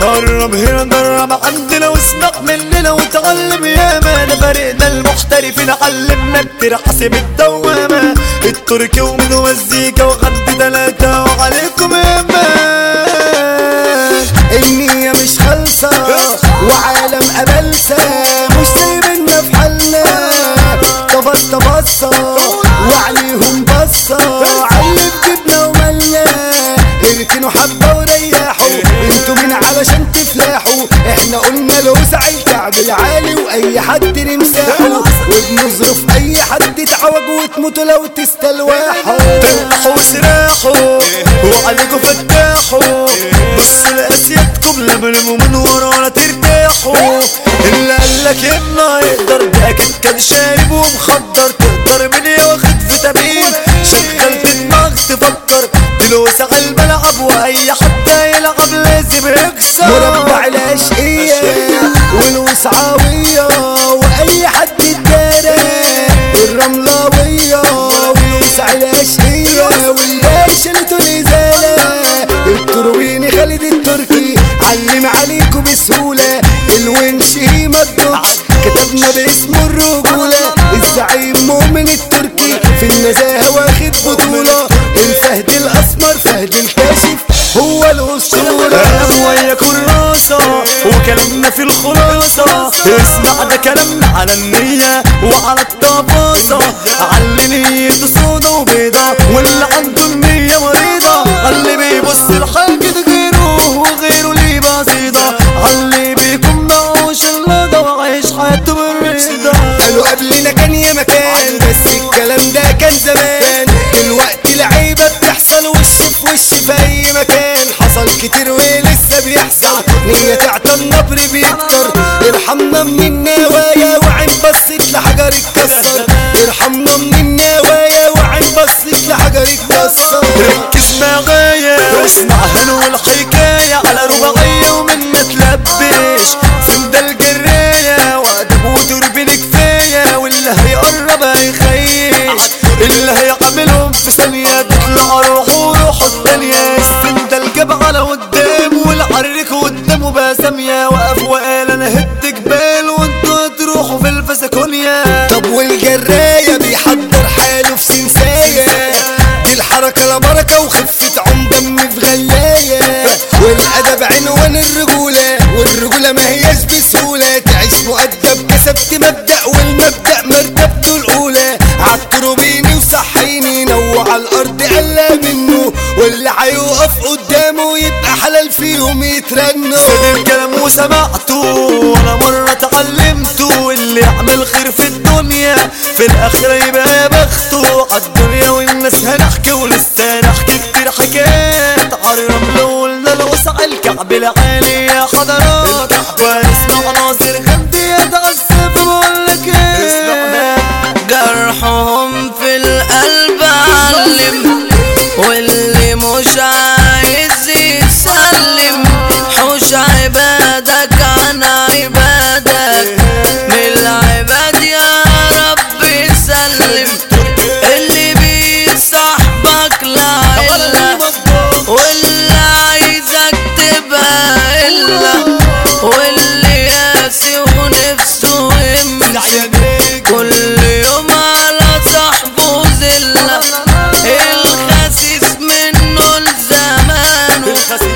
قرب هنا جرب عندنا واسمع مننا وتعلم ياما ده فريقنا المحترفين علمنا كتير حاسب الدوامة التركي ومن مزيكا وغد تلاتة وعليكم ياما النية مش خالصة وعالم أبلسة مش سايبنا في حالنا طبس طبصة وعليهم بصة علي في جبنا ومالنا اركنوا حبة وريحوا انتوا مين علشان تفلحوا احنا قلنا له سعي الكعب العالي واي حد نمساحه وبنظرف اي حد تعوج وتموتوا لو تستلواحوا تنحوا وسراحوا وعليكم فتاحوا بصوا لأسيادكم لا بالموا من ورا ولا ترتاحوا اللي قالك انه يقدر ده اكيد كان شارب ومخدر تقدر من يا واخد فيتامين شغلت دماغ تفكر دلوس على الملعب واي حد يلعب لازم يكسر مربع الاشقية والوسعاوية واي حد يتدارى الرملاوية والوسع الاشقية والباشا التونيزالة الترويني خالد التركي علم عليكم بسهولة الونش هيما الدكش كتبنا باسم الرجولة الزعيم مؤمن التركي في النزاهة واخد بطولة الفهد الاسمر فهد الكاشف هو الاسطورة كلام ويا كراسة وكلامنا في الخلاصة اسمع ده كلامنا على النية وعلى التفاصة على نيته سودا وبيضة واللي عنده النية مريضة اللي بيبص لحاجة غيره وغيره ليه بسيطة اللي بيكون معهوش اللقا وعايش حياته بالرضا قالوا قبلنا كان يا مكان بس الكلام ده كان زمان دلوقتي العيبة بتحصل وش في وش في اي مكان حصل كتير ولسه بيحصل نية تعطى النبر بيكتر ارحمنا من النوايا وعين بصت لحجر اتكسر ارحمنا من النوايا وعين بصت لحجر اتكسر ركز معايا اسمع هنا والحكاية على رباعية ومنا تلبش فين ده الجراية وأدب وتربين كفاية واللي هيقرب هيخيش اللي هيعملهم في ثانية تطلع روحه روحه التانية السن ده الجاب على قدام والعرك قدامه بقى سامية وقف وقال أنا هد جبال وانتوا هتروحوا في الفسكونيا طب والجراية بيحضر حاله في سنساية دي الحركة لا بركة وخفة عم دم في غلاية والأدب عنوان الرجولة والرجولة ما هياش بسهولة تعيش مؤدب كسبت مبدأ والمبدأ مرتبته الأولى عالتروبيني وصحيني نوع على الأرض قلا منه واللي هيقف قدامه يبقى حلال فيهم يترنوا سيد الكلام وسمعته ولا مرة اتعلمته اللي يعمل خير في الدنيا في الآخرة يبقى يا بخته عالدنيا والناس هنحكي ولسه نحكي كتير حكايات عالرمل قلنا الوسع الكعب العالي يا حضرات واسمع ناصر غندي يتأسف بقول لك ايه جرحهم في القلب علم واللي مش عايز يسلم حوش عبادك عن عبادك من العباد يا رب سلم اللي بيصاحبك لعلة واللي عايزك تبقى إلا واللي قاسي ونفسه يمشي كل يوم على صاحبه زلة الخسيس منه لزمانه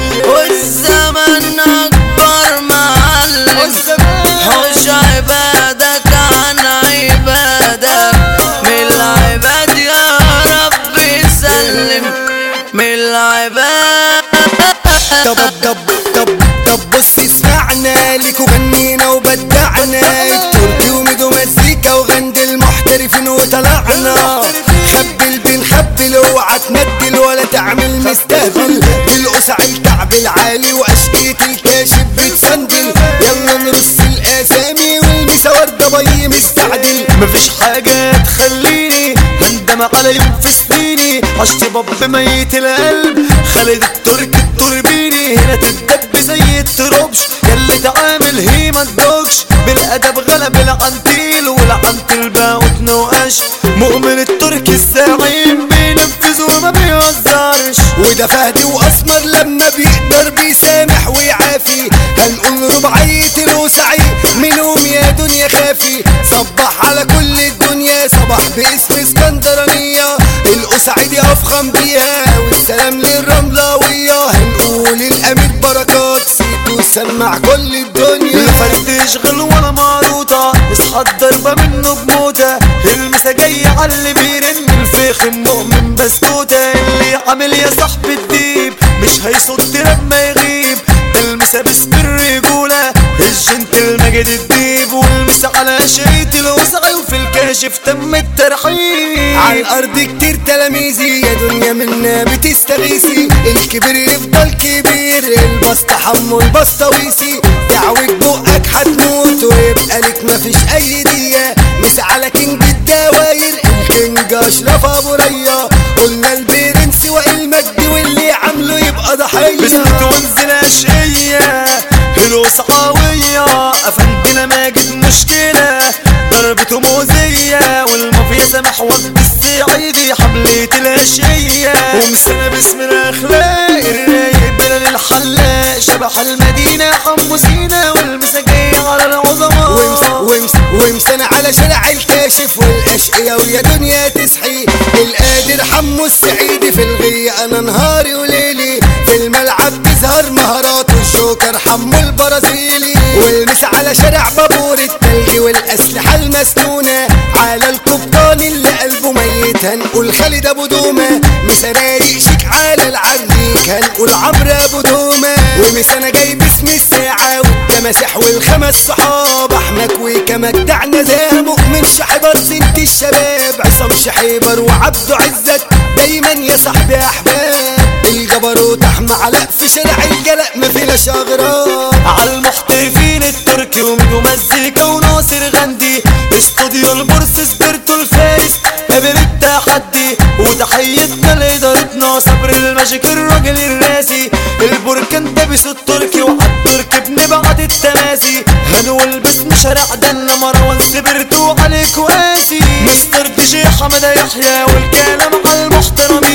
والزمن أكبر معلم حوش عبادك عن عبادك من العباد يا رب سلم من العباد طب طب طب طب بص اسمعنا ليكوا غنينا وبدعنا التركي وميدو مزيكا وغند المحترفين وطلعنا خبل بنخبل اوعى تندل ولا تعمل مستهبل بالقسع الكعب العالي واشقية الكاشف بتسندل يلا نرص الاسامي والمسا وردة بي مستعدل مفيش حاجة تخليني هندم على يوم في سنيني عشت باب ميت القلب خالد الترك التوربيني هنا تدب زي التروبش ياللي تعامل هي ما تدوكش بالادب غلب العنتيل والعنتيل بقى وتنوقش مؤمن التركي السعيم بينفذ وما بيهزرش وده فهدي واسمر لما بيقدر بيسامح ويعافي باسم اسكندرانية القصعيدي افخم بيها والسلام للرملاوية هنقول الامير بركات سيتو سمع كل الدنيا لا فرد يشغل ولا معروطة اصحى الضربة منه بموتة المسا جاي على اللي بيرن الفيخ المؤمن بسكوتة اللي عامل يا صاحبي الديب مش هيصد لما يغيب ده المسا باسم الرجولة الجنتل مجد الديب والمسا على شيت الوسعي وفي الكاشف تم الترحيب على الارض كتير تلاميذي يا دنيا منا بتستغيثي الكبير يفضل كبير البسطة حمو البسطويسي دعوة بقك هتموت ويبقى لك مفيش اي دية مس على كينج الدواير الكينج اشرف ابو ريا قلنا البرنس والمجد واللي عامله يبقى ضحية بسنت وانزل اشقية الوسعاوية افندنا ماجد مشكلة ضربته مؤذية والمافيا سامح وجد السعيدي حملة الاشقية ومسنا باسم الاخلاق الرايق بلال الحلاق شبح المدينة حمو سينا والمساجية على العظماء ومس ومس ومسنا على شارع الكاشف والاشقية ويا دنيا تصحي القادر حمو السعيدي في الغية انا نهاري وليلي في الملعب تظهر مهاراته الجوكر حمو البرازيلي والمس على شارع بابور التلج والاسلحة المسنونة على القبطان اللي قلبه ميت هنقول خالد ابو دومة مسا رايق شيك على العريك هنقول عمرو ابو دومة ومس انا جاي باسم الساعة والتماسح والخمس صحاب احنا كويكا مجدعنا زي مؤمن شحبر زنت الشباب عصام شحيبر وعبده عزت دايما يا صاحبي احباب الجبروت احمى علاء في شارع الجلاء ما فيناش اغراب على المحترفين التركي وميدو مزيكا وناصر غندي استوديو البورس سبيرتو الفارس قابل التحدي وتحيتنا لإدارتنا صبر الماجيك الراجل الراسي البركان دبس التركي وعالتركي بنبعت التماسي هنقول باسم شارع دنا مروان سبرتو عليك وقاسي مستر دي جي حمد يحيى والكلام على المحترمين